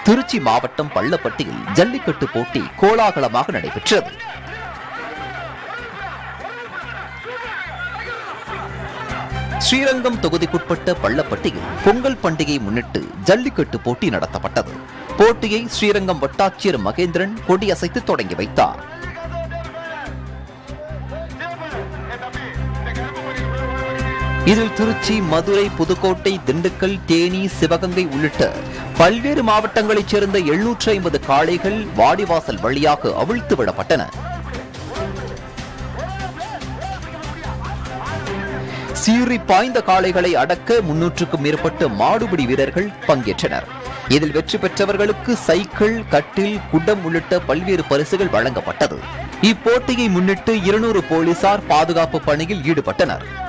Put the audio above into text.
திருச்சி மாவட்டம் பள்ளப்பட்டியில் ஜல்லிக்கட்டு போட்டி கோலாகலமாக நடைபெற்றது ஸ்ரீரங்கம் தொகுதிக்குட்பட்ட பள்ளப்பட்டியில் பொங்கல் பண்டிகையை முன்னிட்டு ஜல்லிக்கட்டு போட்டி நடத்தப்பட்டது போட்டியை ஸ்ரீரங்கம் வட்டாட்சியர் மகேந்திரன் கொடியசைத்து தொடங்கி வைத்தார் இதில் திருச்சி மதுரை புதுக்கோட்டை திண்டுக்கல் தேனி சிவகங்கை உள்ளிட்ட பல்வேறு மாவட்டங்களைச் சேர்ந்த எழுநூற்றி ஐம்பது காளைகள் வாடிவாசல் வழியாக அவிழ்த்து விடப்பட்டன சீறி பாய்ந்த காளைகளை அடக்க முன்னூற்றுக்கும் மேற்பட்ட மாடுபிடி வீரர்கள் பங்கேற்றனர் இதில் வெற்றி பெற்றவர்களுக்கு சைக்கிள் கட்டில் குடம் உள்ளிட்ட பல்வேறு பரிசுகள் வழங்கப்பட்டது இப்போட்டியை முன்னிட்டு இருநூறு போலீசார் பாதுகாப்பு பணியில் ஈடுபட்டனர்